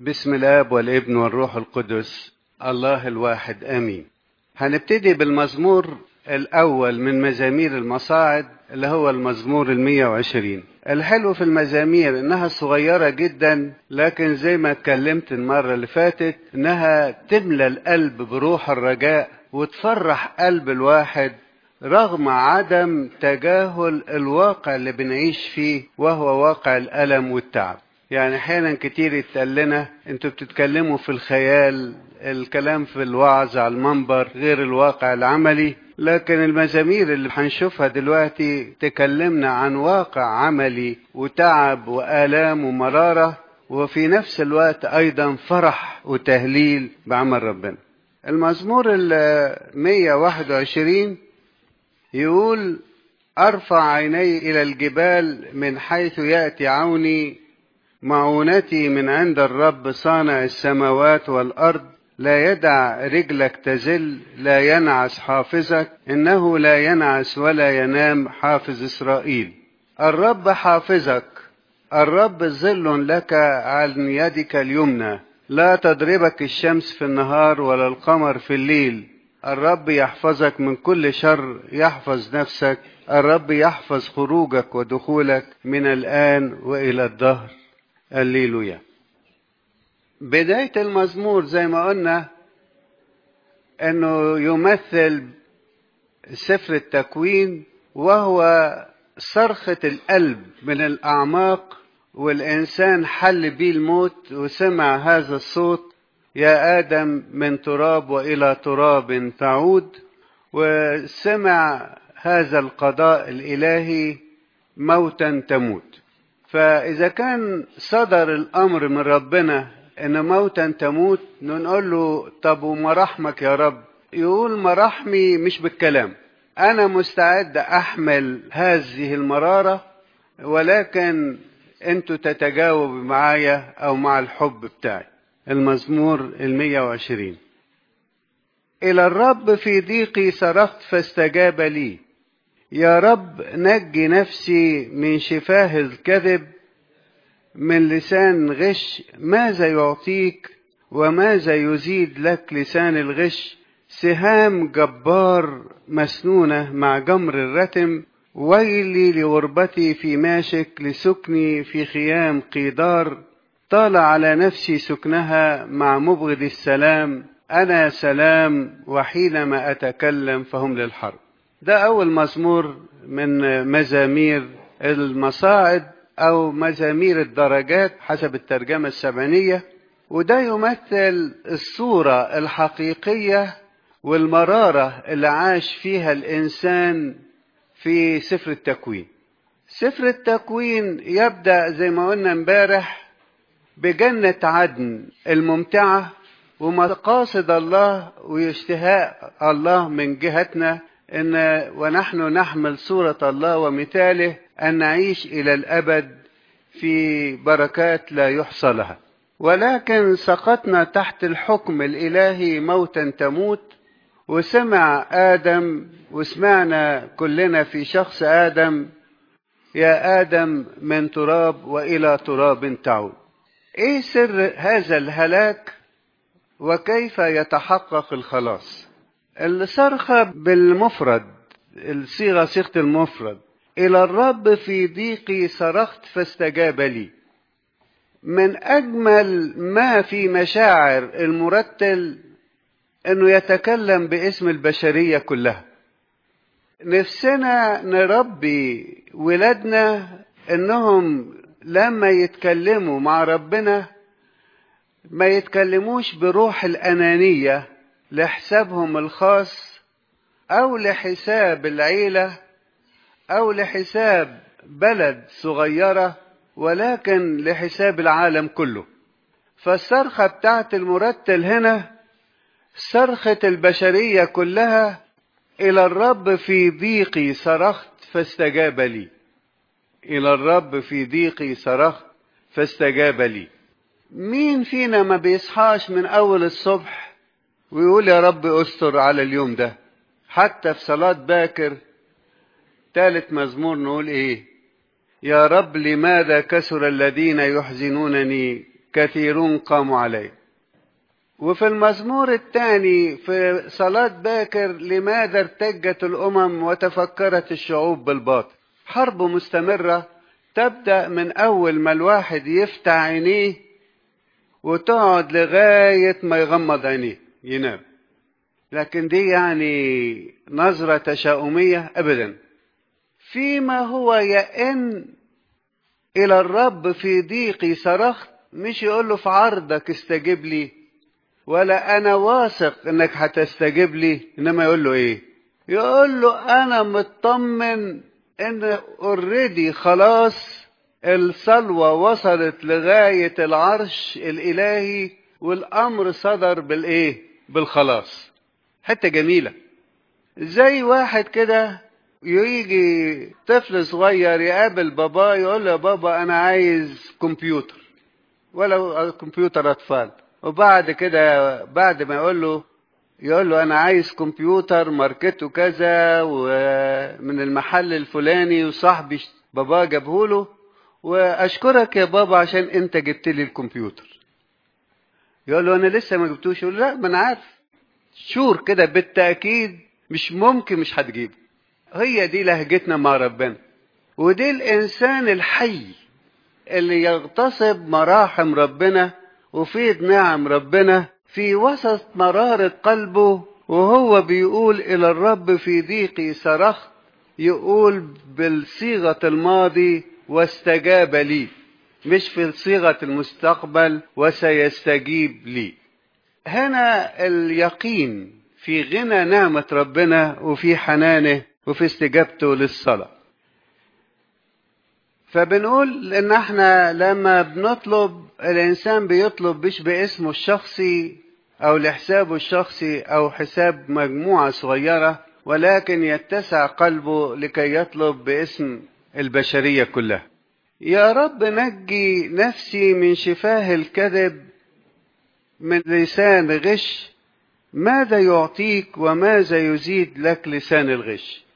بسم الاب والابن والروح القدس الله الواحد امين هنبتدي بالمزمور الاول من مزامير المصاعد اللي هو المزمور المية وعشرين الحلو في المزامير انها صغيرة جدا لكن زي ما اتكلمت المرة اللي فاتت انها تملى القلب بروح الرجاء وتفرح قلب الواحد رغم عدم تجاهل الواقع اللي بنعيش فيه وهو واقع الألم والتعب يعني احيانا كتير يتقال لنا انتوا بتتكلموا في الخيال الكلام في الوعظ على المنبر غير الواقع العملي لكن المزامير اللي هنشوفها دلوقتي تكلمنا عن واقع عملي وتعب وآلام ومرارة وفي نفس الوقت أيضا فرح وتهليل بعمل ربنا المزمور ال 121 يقول أرفع عيني إلى الجبال من حيث يأتي عوني معونتي من عند الرب صانع السماوات والأرض لا يدع رجلك تزل لا ينعس حافظك إنه لا ينعس ولا ينام حافظ إسرائيل الرب حافظك الرب ظل لك عن يدك اليمنى لا تضربك الشمس في النهار ولا القمر في الليل الرب يحفظك من كل شر يحفظ نفسك الرب يحفظ خروجك ودخولك من الآن وإلى الدهر الليلويا بداية المزمور زي ما قلنا انه يمثل سفر التكوين وهو صرخة القلب من الأعماق والإنسان حل بيه الموت وسمع هذا الصوت يا آدم من تراب وإلى تراب تعود وسمع هذا القضاء الإلهي موتا تموت فإذا كان صدر الأمر من ربنا إن موتا تموت نقول له طب ومراحمك يا رب يقول مراحمي مش بالكلام أنا مستعد أحمل هذه المرارة ولكن أنتوا تتجاوبوا معايا أو مع الحب بتاعي المزمور المية وعشرين إلى الرب في ضيقي صرخت فاستجاب لي يا رب نجي نفسي من شفاه الكذب من لسان غش ماذا يعطيك وماذا يزيد لك لسان الغش سهام جبار مسنونة مع جمر الرتم ويلي لغربتي في ماشك لسكني في خيام قيدار طال على نفسي سكنها مع مبغض السلام أنا سلام وحينما أتكلم فهم للحرب ده أول مزمور من مزامير المصاعد أو مزامير الدرجات حسب الترجمة السبعينية وده يمثل الصورة الحقيقية والمرارة اللي عاش فيها الإنسان في سفر التكوين سفر التكوين يبدأ زي ما قلنا امبارح بجنة عدن الممتعة ومقاصد الله واشتهاء الله من جهتنا ان ونحن نحمل صورة الله ومثاله ان نعيش الى الابد في بركات لا يحصى لها ولكن سقطنا تحت الحكم الالهي موتا تموت وسمع ادم وسمعنا كلنا في شخص ادم يا ادم من تراب والى تراب تعود ايه سر هذا الهلاك وكيف يتحقق الخلاص الصرخة بالمفرد الصيغة صيغة المفرد إلى الرب في ضيقي صرخت فاستجاب لي من أجمل ما في مشاعر المرتل أنه يتكلم باسم البشرية كلها نفسنا نربي ولادنا أنهم لما يتكلموا مع ربنا ما يتكلموش بروح الأنانية لحسابهم الخاص أو لحساب العيلة أو لحساب بلد صغيرة ولكن لحساب العالم كله فالصرخة بتاعت المرتل هنا صرخة البشرية كلها إلى الرب في ضيقي صرخت فاستجاب لي إلى الرب في ضيقي صرخت فاستجاب لي مين فينا ما بيصحاش من أول الصبح ويقول يا رب استر على اليوم ده حتى في صلاة باكر ثالث مزمور نقول ايه يا رب لماذا كسر الذين يحزنونني كثيرون قاموا عليه وفي المزمور الثاني في صلاة باكر لماذا ارتجت الأمم وتفكرت الشعوب بالباطل حرب مستمرة تبدأ من أول ما الواحد يفتح عينيه وتقعد لغاية ما يغمض عينيه ينام لكن دي يعني نظرة تشاؤمية أبدا فيما هو يئن إلى الرب في ضيقي صرخت مش يقول له في عرضك استجب لي ولا أنا واثق إنك هتستجيب لي إنما يقول له إيه؟ يقول له أنا مطمن إن أوريدي خلاص الصلوة وصلت لغاية العرش الإلهي والأمر صدر بالإيه؟ بالخلاص. حتة جميلة. زي واحد كده يجي طفل صغير يقابل باباه يقول له يا بابا أنا عايز كمبيوتر. ولو كمبيوتر أطفال. وبعد كده بعد ما يقول له يقول له انا عايز كمبيوتر ماركته كذا ومن المحل الفلاني وصاحبي بابا جابه له واشكرك يا بابا عشان انت جبت لي الكمبيوتر يقول له انا لسه ما جبتوش يقول له لا ما انا عارف شور كده بالتاكيد مش ممكن مش هتجيبه هي دي لهجتنا مع ربنا ودي الانسان الحي اللي يغتصب مراحم ربنا وفيض نعم ربنا في وسط مرارة قلبه وهو بيقول إلى الرب في ضيقي صرخت يقول بالصيغة الماضي واستجاب لي مش في صيغة المستقبل وسيستجيب لي هنا اليقين في غنى نعمة ربنا وفي حنانه وفي استجابته للصلاة فبنقول ان احنا لما بنطلب الانسان بيطلب مش باسمه الشخصي او لحسابه الشخصي او حساب مجموعة صغيرة ولكن يتسع قلبه لكي يطلب باسم البشرية كلها يا رب نجي نفسي من شفاه الكذب من لسان غش ماذا يعطيك وماذا يزيد لك لسان الغش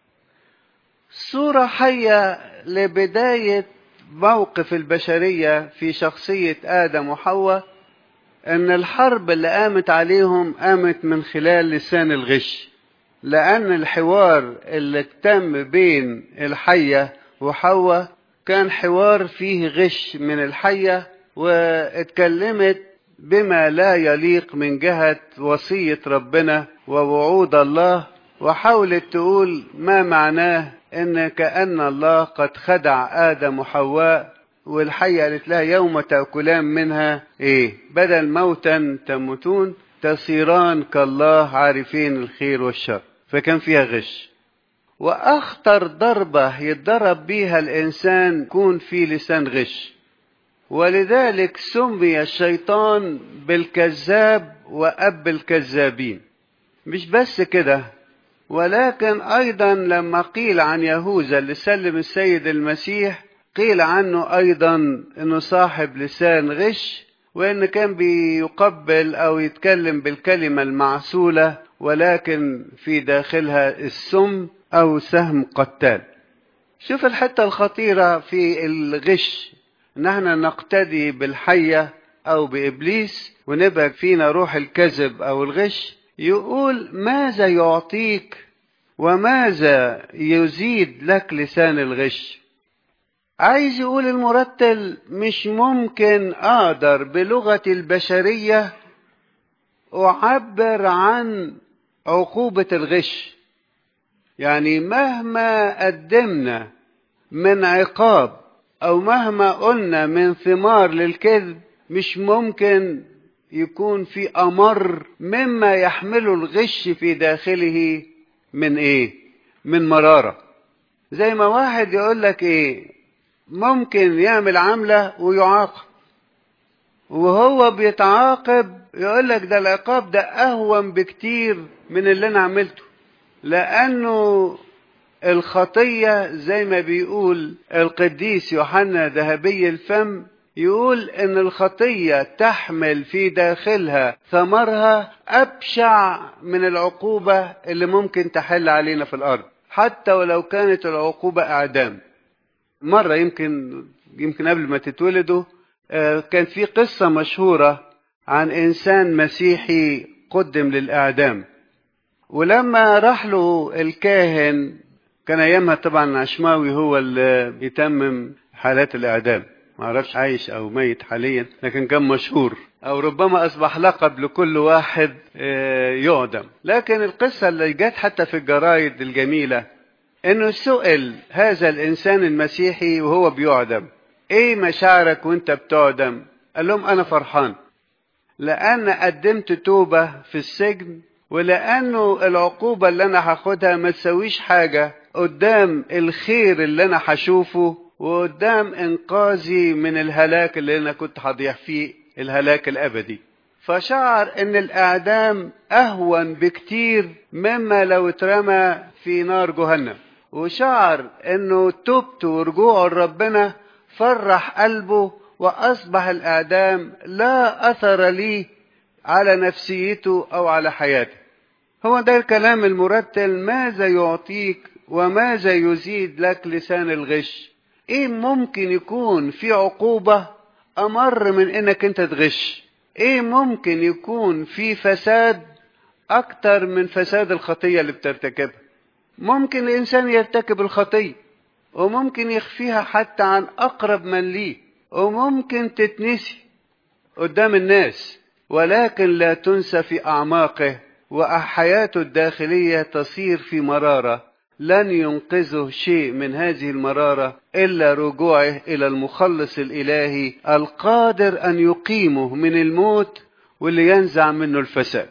صورة حية لبداية موقف البشرية في شخصية آدم وحواء أن الحرب اللي قامت عليهم قامت من خلال لسان الغش لأن الحوار اللي تم بين الحية وحواء كان حوار فيه غش من الحية واتكلمت بما لا يليق من جهة وصية ربنا ووعود الله وحاولت تقول ما معناه ان كأن الله قد خدع آدم وحواء والحية قالت لها يوم تأكلان منها ايه بدل موتا تموتون تصيران كالله عارفين الخير والشر فكان فيها غش واخطر ضربة يتضرب بيها الانسان يكون في لسان غش ولذلك سمي الشيطان بالكذاب واب الكذابين مش بس كده ولكن ايضا لما قيل عن يهوذا اللي سلم السيد المسيح قيل عنه ايضا انه صاحب لسان غش وان كان بيقبل او يتكلم بالكلمه المعسوله ولكن في داخلها السم او سهم قتال شوف الحته الخطيره في الغش ان احنا نقتدي بالحيه او بابليس ونبقى فينا روح الكذب او الغش يقول ماذا يعطيك وماذا يزيد لك لسان الغش عايز يقول المرتل مش ممكن اقدر بلغه البشريه اعبر عن عقوبه الغش يعني مهما قدمنا من عقاب او مهما قلنا من ثمار للكذب مش ممكن يكون في امر مما يحمله الغش في داخله من ايه من مراره زي ما واحد يقول لك ايه ممكن يعمل عمله ويعاقب وهو بيتعاقب يقول لك ده العقاب ده اهون بكتير من اللي انا عملته لانه الخطيه زي ما بيقول القديس يوحنا ذهبي الفم يقول ان الخطيه تحمل في داخلها ثمرها ابشع من العقوبه اللي ممكن تحل علينا في الارض حتى ولو كانت العقوبه اعدام مره يمكن يمكن قبل ما تتولدوا كان في قصة مشهورة عن إنسان مسيحي قدم للإعدام ولما راح له الكاهن كان أيامها طبعا عشماوي هو اللي بيتمم حالات الإعدام ما اعرفش عايش او ميت حاليا لكن كان مشهور او ربما اصبح لقب لكل واحد يعدم لكن القصة اللي جت حتى في الجرايد الجميلة انه سئل هذا الانسان المسيحي وهو بيعدم ايه مشاعرك وانت بتعدم قال لهم انا فرحان لان قدمت توبة في السجن ولانه العقوبة اللي انا هاخدها ما تسويش حاجة قدام الخير اللي انا هشوفه وقدام انقاذي من الهلاك اللي انا كنت هضيع فيه الهلاك الابدي فشعر ان الاعدام اهون بكتير مما لو اترمى في نار جهنم وشعر انه توبته ورجوعه لربنا فرح قلبه واصبح الاعدام لا اثر ليه على نفسيته او على حياته هو ده الكلام المرتل ماذا يعطيك وماذا يزيد لك لسان الغش ايه ممكن يكون في عقوبة امر من انك انت تغش ايه ممكن يكون في فساد اكتر من فساد الخطية اللي بترتكبها ممكن الانسان يرتكب الخطية وممكن يخفيها حتى عن اقرب من ليه وممكن تتنسي قدام الناس ولكن لا تنسى في اعماقه وحياته الداخلية تصير في مرارة لن ينقذه شيء من هذه المرارة إلا رجوعه إلى المخلص الإلهي القادر أن يقيمه من الموت واللي ينزع منه الفساد.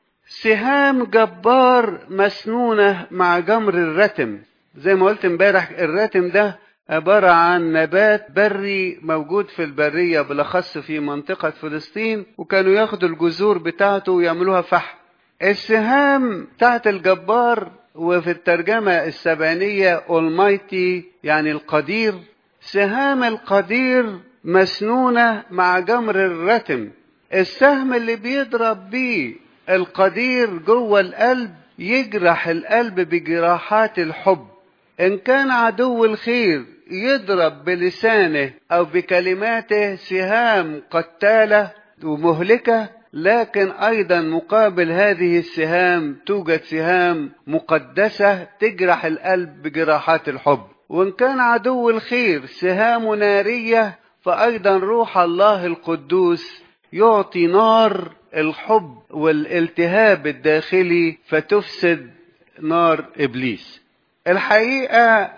سهام جبار مسنونة مع جمر الرتم زي ما قلت امبارح الرتم ده عبارة عن نبات بري موجود في البرية بالأخص في منطقة فلسطين وكانوا ياخدوا الجذور بتاعته ويعملوها فحم. السهام بتاعت الجبار وفي الترجمة السبعينية Almighty يعني القدير سهام القدير مسنونة مع جمر الرتم السهم اللي بيضرب بيه القدير جوه القلب يجرح القلب بجراحات الحب إن كان عدو الخير يضرب بلسانه أو بكلماته سهام قتالة ومهلكة لكن ايضا مقابل هذه السهام توجد سهام مقدسه تجرح القلب بجراحات الحب وان كان عدو الخير سهام ناريه فايضا روح الله القدوس يعطي نار الحب والالتهاب الداخلي فتفسد نار ابليس الحقيقه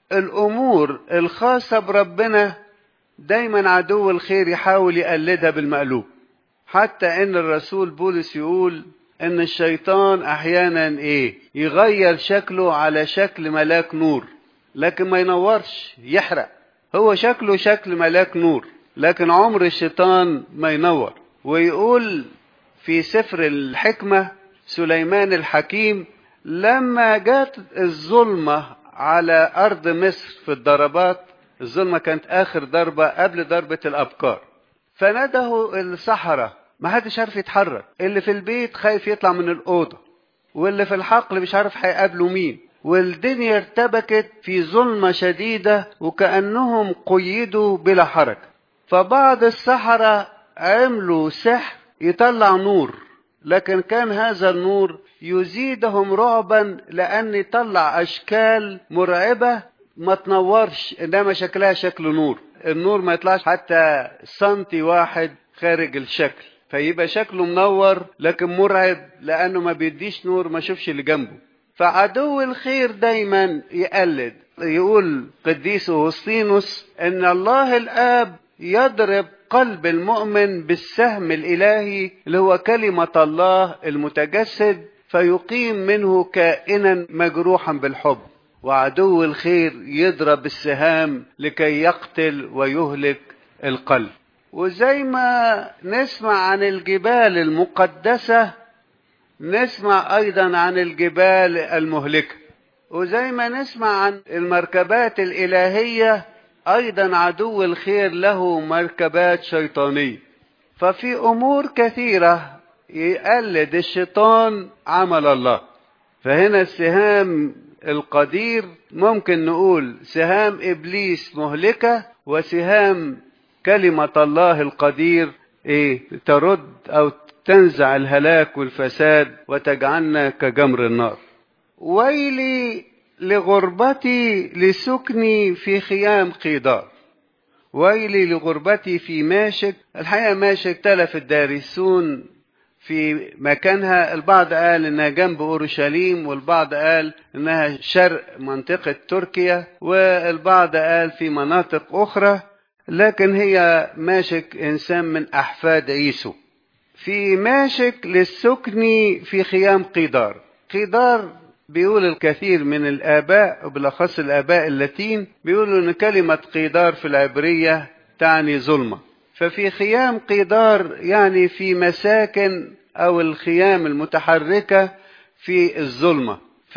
الامور الخاصه بربنا دايما عدو الخير يحاول يقلدها بالمقلوب حتى ان الرسول بولس يقول ان الشيطان احيانا ايه يغير شكله على شكل ملاك نور لكن ما ينورش يحرق هو شكله شكل ملاك نور لكن عمر الشيطان ما ينور ويقول في سفر الحكمة سليمان الحكيم لما جات الظلمة على أرض مصر في الضربات الظلمة كانت آخر ضربة قبل ضربة الأبكار فنده السحرة ما حدش عارف يتحرك اللي في البيت خايف يطلع من الأوضة واللي في الحقل مش عارف هيقابله مين والدنيا ارتبكت في ظلمة شديدة وكأنهم قيدوا بلا حركة فبعض السحرة عملوا سحر يطلع نور لكن كان هذا النور يزيدهم رعبا لأن يطلع أشكال مرعبة ما تنورش إنما شكلها شكل نور النور ما يطلعش حتى سنتي واحد خارج الشكل فيبقى شكله منور لكن مرعب لانه ما بيديش نور ما شوفش اللي جنبه فعدو الخير دايما يقلد يقول قديس أوسطينوس ان الله الاب يضرب قلب المؤمن بالسهم الالهي اللي هو كلمه الله المتجسد فيقيم منه كائنا مجروحا بالحب وعدو الخير يضرب السهام لكي يقتل ويهلك القلب وزي ما نسمع عن الجبال المقدسة نسمع أيضا عن الجبال المهلكة وزي ما نسمع عن المركبات الإلهية أيضا عدو الخير له مركبات شيطانية ففي أمور كثيرة يقلد الشيطان عمل الله فهنا السهام القدير ممكن نقول سهام إبليس مهلكة وسهام كلمة الله القدير ايه ترد او تنزع الهلاك والفساد وتجعلنا كجمر النار ويلي لغربتي لسكني في خيام قيدار ويلي لغربتي في ماشك الحقيقة ماشك تلف الدارسون في مكانها البعض قال انها جنب اورشليم والبعض قال انها شرق منطقة تركيا والبعض قال في مناطق اخرى لكن هي ماشك انسان من احفاد عيسو في ماشك للسكن في خيام قيدار قيدار بيقول الكثير من الآباء وبالأخص الآباء اللاتين بيقولوا إن كلمة قيدار في العبرية تعني ظلمة ففي خيام قيدار يعني في مساكن أو الخيام المتحركة في الظلمة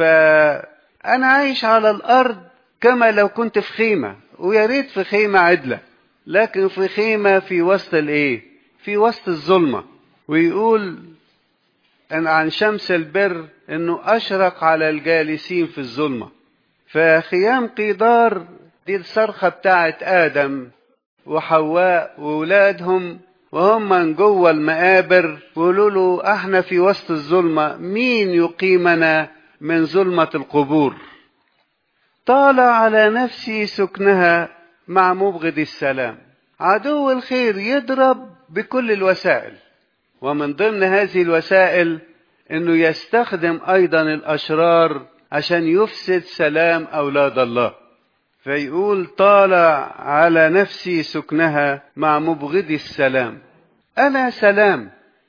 فأنا عايش على الأرض كما لو كنت في خيمة ويا ريت في خيمة عدلة لكن في خيمة في وسط الإيه؟ في وسط الظلمة ويقول أن عن شمس البر أنه أشرق على الجالسين في الظلمة فخيام قيدار دي الصرخة بتاعت آدم وحواء وولادهم وهم من جوه المقابر ويقولوا له احنا في وسط الظلمة مين يقيمنا من ظلمة القبور طالع على نفسي سكنها مع مبغض السلام عدو الخير يضرب بكل الوسائل ومن ضمن هذه الوسائل انه يستخدم ايضا الاشرار عشان يفسد سلام اولاد الله فيقول طالع على نفسي سكنها مع مبغض السلام انا سلام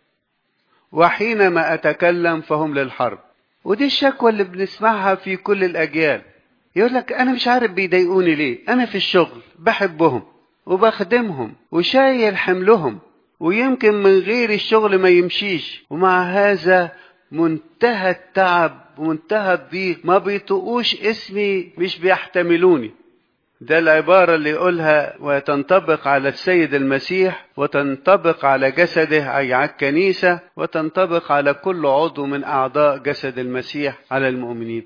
وحينما اتكلم فهم للحرب ودي الشكوى اللي بنسمعها في كل الاجيال يقول لك انا مش عارف بيضايقوني ليه انا في الشغل بحبهم وبخدمهم وشايل حملهم ويمكن من غير الشغل ما يمشيش ومع هذا منتهى التعب ومنتهى الضيق ما بيطقوش اسمي مش بيحتملوني ده العبارة اللي يقولها وتنطبق على السيد المسيح وتنطبق على جسده أي على الكنيسة وتنطبق على كل عضو من أعضاء جسد المسيح على المؤمنين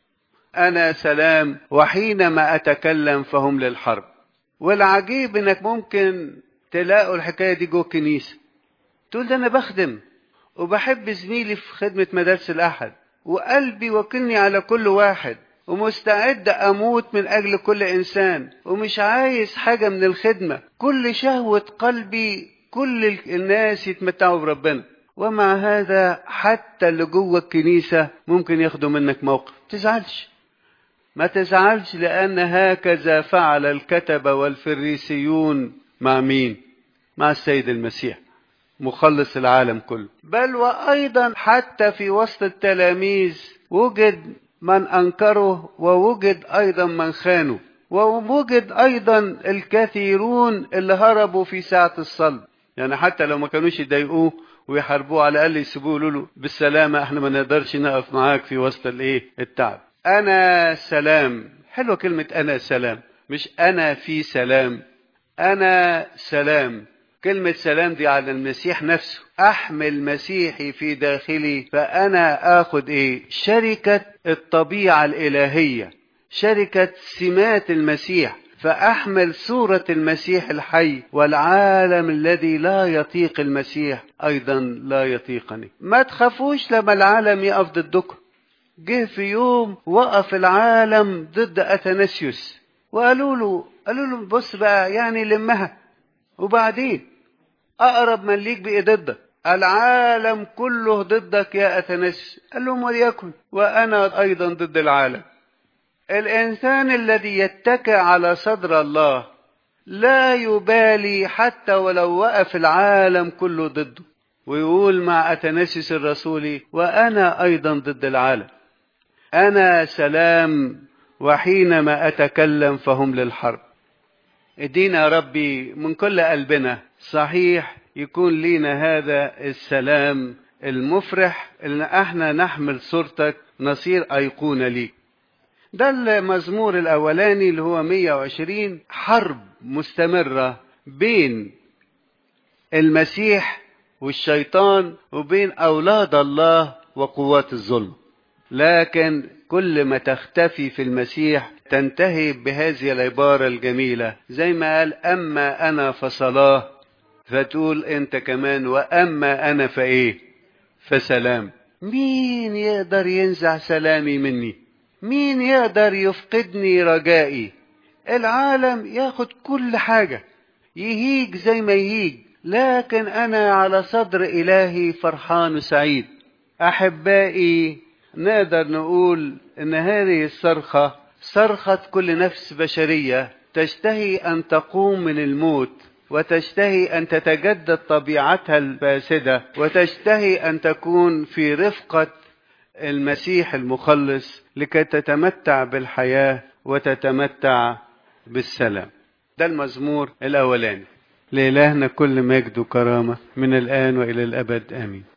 أنا سلام وحينما أتكلم فهم للحرب والعجيب إنك ممكن تلاقوا الحكاية دي جوه الكنيسة تقول ده أنا بخدم وبحب زميلي في خدمة مدارس الأحد وقلبي وكلني على كل واحد ومستعد أموت من أجل كل إنسان ومش عايز حاجة من الخدمة كل شهوة قلبي كل الناس يتمتعوا بربنا ومع هذا حتى اللي جوه الكنيسة ممكن ياخدوا منك موقف تزعلش ما تزعلش لأن هكذا فعل الكتبة والفريسيون مع مين مع السيد المسيح مخلص العالم كله بل وأيضا حتى في وسط التلاميذ وجد من أنكره ووجد أيضا من خانه ووجد أيضا الكثيرون اللي هربوا في ساعة الصلب يعني حتى لو ما كانوش يضايقوه ويحاربوه على الأقل يسيبوه له بالسلامة احنا ما نقدرش نقف معاك في وسط الايه التعب أنا سلام حلوة كلمة أنا سلام مش أنا في سلام أنا سلام كلمة سلام دي على المسيح نفسه أحمل مسيحي في داخلي فأنا آخد إيه شركة الطبيعة الإلهية شركة سمات المسيح فأحمل صورة المسيح الحي والعالم الذي لا يطيق المسيح أيضا لا يطيقني ما تخافوش لما العالم يقف ضدكم جه في يوم وقف العالم ضد أثناسيوس وقالوا له قالوا له بص بقى يعني لمها وبعدين أقرب من ليك بقي ضدك العالم كله ضدك يا أثناسيوس قال لهم وليكن وأنا أيضا ضد العالم الإنسان الذي يتكى على صدر الله لا يبالي حتى ولو وقف العالم كله ضده ويقول مع أثناسيوس الرسولي وأنا أيضا ضد العالم أنا سلام وحينما أتكلم فهم للحرب ادينا يا ربي من كل قلبنا صحيح يكون لينا هذا السلام المفرح ان احنا نحمل صورتك نصير ايقونة ليك ده المزمور الاولاني اللي هو 120 حرب مستمرة بين المسيح والشيطان وبين اولاد الله وقوات الظلم لكن كل ما تختفي في المسيح تنتهي بهذه العبارة الجميلة زي ما قال أما أنا فصلاه فتقول أنت كمان وأما أنا فإيه فسلام مين يقدر ينزع سلامي مني مين يقدر يفقدني رجائي العالم ياخد كل حاجة يهيج زي ما يهيج لكن أنا على صدر إلهي فرحان وسعيد أحبائي نقدر نقول إن هذه الصرخة صرخة كل نفس بشرية تشتهي أن تقوم من الموت وتشتهي أن تتجدد طبيعتها الفاسدة وتشتهي أن تكون في رفقة المسيح المخلص لكي تتمتع بالحياة وتتمتع بالسلام ده المزمور الأولاني لإلهنا كل مجد وكرامة من الآن وإلى الأبد آمين